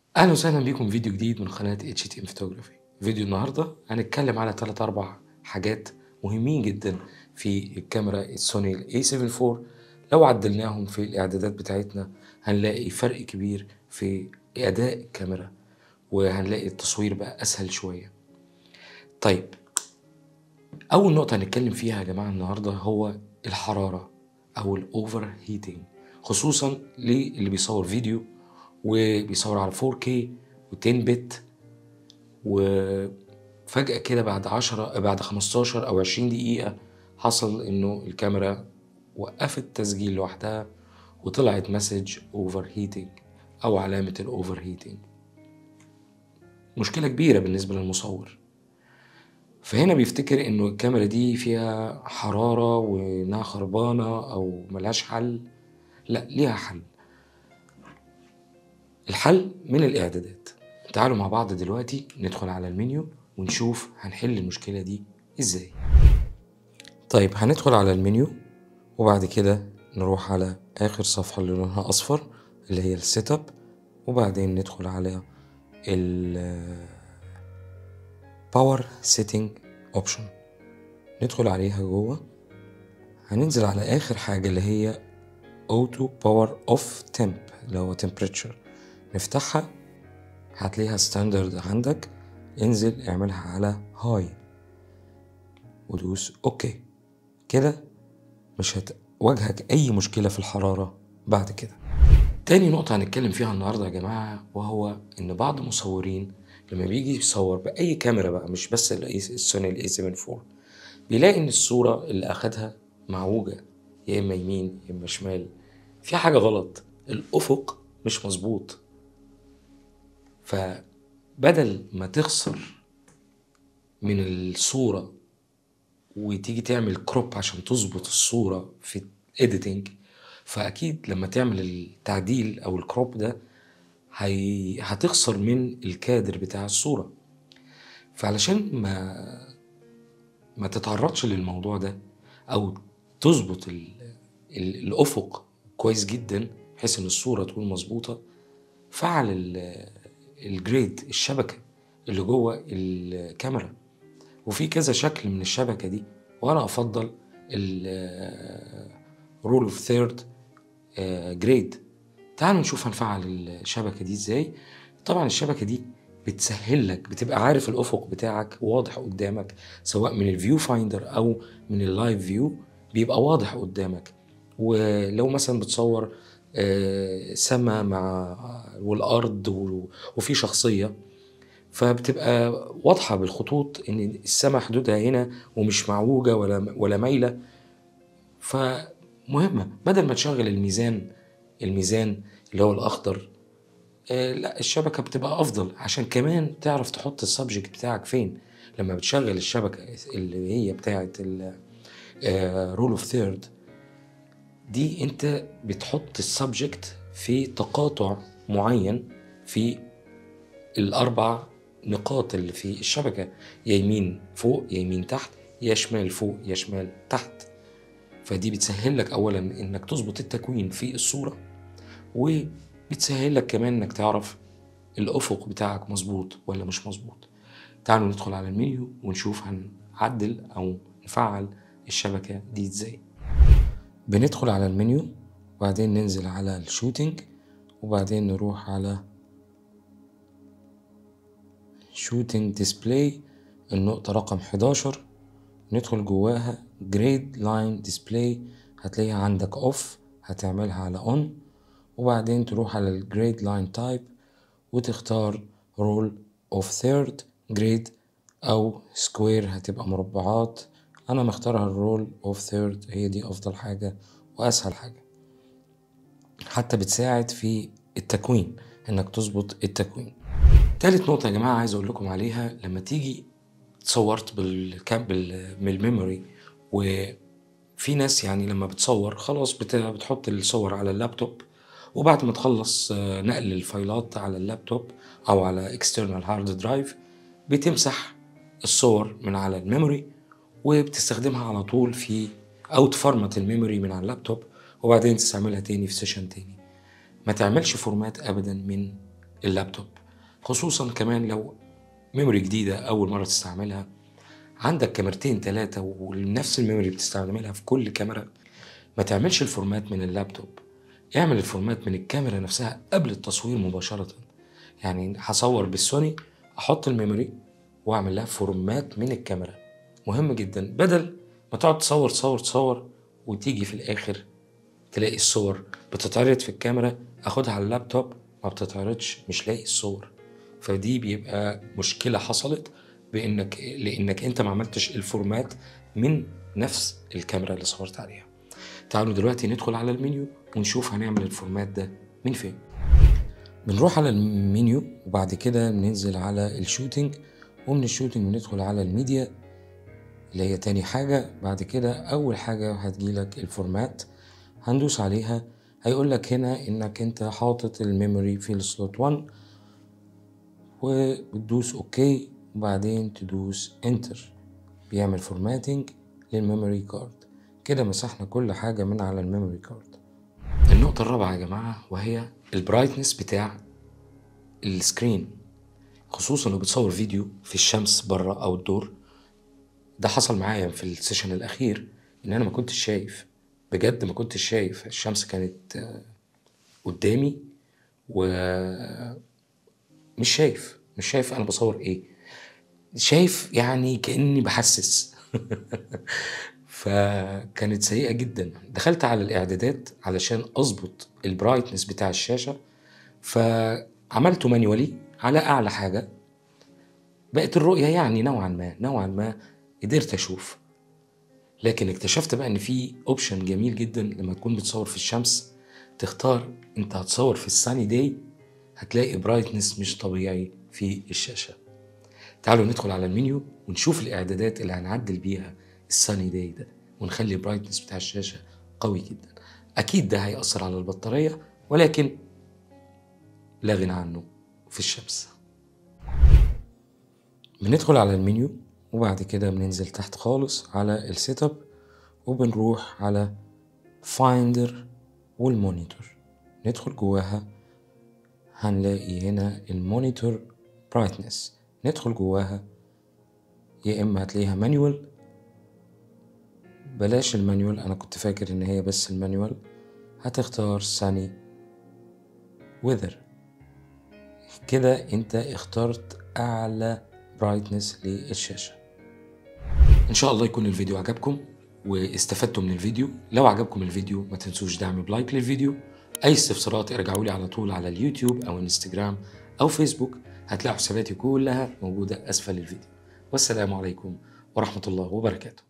اهلا وسهلا بيكم في فيديو جديد من قناه اتش تي ام فوتوغرافي فيديو النهارده هنتكلم على 3 4 حاجات مهمين جدا في الكاميرا السوني الاي 7 IV لو عدلناهم في الاعدادات بتاعتنا هنلاقي فرق كبير في اداء الكاميرا وهنلاقي التصوير بقى اسهل شويه طيب اول نقطه هنتكلم فيها يا جماعه النهارده هو الحراره او الاوفر هيتنج خصوصا للي بيصور فيديو وبيصور على 4K و10 بت وفجأة كده بعد 10 بعد 15 أو 20 دقيقة حصل إنه الكاميرا وقفت تسجيل لوحدها وطلعت مسج اوفر هيتنج أو علامة الأوفر هيتنج مشكلة كبيرة بالنسبة للمصور فهنا بيفتكر إنه الكاميرا دي فيها حرارة وإنها خربانة أو ملهاش حل لا ليها حل الحل من الإعدادات تعالوا مع بعض دلوقتي ندخل على المنيو ونشوف هنحل المشكلة دي إزاي طيب هندخل على المنيو وبعد كده نروح على آخر صفحة اللي لونها أصفر اللي هي السيت اب وبعدين ندخل على ال باور سيتنج اوبشن ندخل عليها جوه هننزل على آخر حاجة اللي هي اوتو باور اوف تمب اللي هو temperature نفتحها هتلاقيها ستاندرد عندك انزل اعملها على هاي ودوس اوكي كده مش هتواجهك اي مشكلة في الحرارة بعد كده تاني نقطة هنتكلم فيها النهاردة يا جماعة وهو ان بعض المصورين لما بيجي يصور بأي كاميرا بقى مش بس السوني الاي 7 IV بيلاقي ان الصورة اللي اخدها معوجة يا اما يمين يا اما شمال في حاجة غلط الافق مش مظبوط فبدل ما تخسر من الصورة وتيجي تعمل كروب عشان تظبط الصورة في editing فأكيد لما تعمل التعديل أو الكروب ده هي... هتخسر من الكادر بتاع الصورة فعلشان ما ما تتعرضش للموضوع ده أو تظبط ال... ال... الأفق كويس جدا بحيث إن الصورة تكون مظبوطة فعل ال... الجريد الشبكة اللي جوه الكاميرا وفي كذا شكل من الشبكة دي وأنا أفضل الرول اوف ثيرد جريد تعالوا نشوف هنفعل الشبكة دي ازاي طبعا الشبكة دي بتسهل لك بتبقى عارف الأفق بتاعك واضح قدامك سواء من الفيو فايندر أو من اللايف فيو بيبقى واضح قدامك ولو مثلا بتصور سما مع والارض وفي شخصيه فبتبقى واضحه بالخطوط ان السما حدودها هنا ومش معوجه ولا ولا مايله فمهمه بدل ما تشغل الميزان الميزان اللي هو الاخضر لا الشبكه بتبقى افضل عشان كمان تعرف تحط السبجكت بتاعك فين لما بتشغل الشبكه اللي هي بتاعه رول اوف ثيرد دي انت بتحط السبجكت في تقاطع معين في الاربع نقاط اللي في الشبكه يا يمين فوق يا يمين تحت يا شمال فوق يا شمال تحت فدي بتسهل لك اولا انك تظبط التكوين في الصوره وبتسهل لك كمان انك تعرف الافق بتاعك مظبوط ولا مش مظبوط تعالوا ندخل على المنيو ونشوف هنعدل او نفعل الشبكه دي ازاي بندخل على المنيو وبعدين ننزل على الشوتينج وبعدين نروح على شوتينج ديسبلاي النقطة رقم 11 ندخل جواها جريد لاين ديسبلاي هتلاقيها عندك اوف هتعملها على اون وبعدين تروح على الجريد لاين تايب وتختار رول اوف ثيرد جريد او سكوير هتبقى مربعات انا مختارها الرول اوف ثيرد هي دي افضل حاجه واسهل حاجه حتى بتساعد في التكوين انك تظبط التكوين تالت نقطه يا جماعه عايز اقول لكم عليها لما تيجي صورت بالكاب من الميموري وفي ناس يعني لما بتصور خلاص بتحط الصور على اللابتوب وبعد ما تخلص نقل الفايلات على اللابتوب او على اكسترنال هارد درايف بتمسح الصور من على الميموري وبتستخدمها على طول في او تفرمت الميموري من على اللابتوب وبعدين تستعملها تاني في سيشن تاني ما تعملش فورمات ابدا من اللابتوب خصوصا كمان لو ميموري جديدة أول مرة تستعملها عندك كاميرتين تلاتة ونفس الميموري بتستعملها في كل كاميرا ما تعملش الفورمات من اللابتوب اعمل الفورمات من الكاميرا نفسها قبل التصوير مباشرة يعني هصور بالسوني احط الميموري واعمل لها فورمات من الكاميرا مهم جدا بدل ما تقعد تصور تصور تصور وتيجي في الاخر تلاقي الصور بتتعرض في الكاميرا اخدها على اللابتوب ما بتتعرضش مش لاقي الصور فدي بيبقى مشكلة حصلت بانك لانك انت ما عملتش الفورمات من نفس الكاميرا اللي صورت عليها تعالوا دلوقتي ندخل على المنيو ونشوف هنعمل الفورمات ده من فين بنروح على المنيو وبعد كده بننزل على الشوتينج ومن الشوتينج بندخل على الميديا اللي هي تاني حاجة بعد كده أول حاجة هتجيلك الفورمات هندوس عليها هيقول لك هنا إنك أنت حاطط الميموري في السلوت 1 وبتدوس أوكي وبعدين تدوس انتر بيعمل فورماتنج للميموري كارد كده مسحنا كل حاجة من على الميموري كارد النقطة الرابعة يا جماعة وهي البرايتنس بتاع السكرين خصوصا لو بتصور فيديو في الشمس بره او الدور ده حصل معايا في السيشن الاخير ان انا ما كنتش شايف بجد ما كنتش شايف الشمس كانت آه، قدامي و مش شايف مش شايف انا بصور ايه شايف يعني كاني بحسس فكانت سيئه جدا دخلت على الاعدادات علشان اظبط البرايتنس بتاع الشاشه فعملته مانيوالي على اعلى حاجه بقت الرؤيه يعني نوعا ما نوعا ما قدرت اشوف لكن اكتشفت بقى ان في اوبشن جميل جدا لما تكون بتصور في الشمس تختار انت هتصور في الساني داي هتلاقي برايتنس مش طبيعي في الشاشه تعالوا ندخل على المنيو ونشوف الاعدادات اللي هنعدل بيها الساني داي ده ونخلي البرايتنس بتاع الشاشه قوي جدا اكيد ده هيأثر على البطاريه ولكن لا غنى عنه في الشمس بندخل على المنيو وبعد كده بننزل تحت خالص على السيت اب وبنروح على فايندر والمونيتور ندخل جواها هنلاقي هنا المونيتور برايتنس ندخل جواها يا اما هتلاقيها مانيوال بلاش المانيوال انا كنت فاكر ان هي بس المانيوال هتختار ساني ويذر كده انت اخترت اعلى برايتنس للشاشة ان شاء الله يكون الفيديو عجبكم واستفدتوا من الفيديو لو عجبكم الفيديو ما تنسوش دعم بلايك للفيديو اي استفسارات ارجعوا لي على طول على اليوتيوب او انستجرام او فيسبوك هتلاقوا حساباتي كلها موجودة اسفل الفيديو والسلام عليكم ورحمة الله وبركاته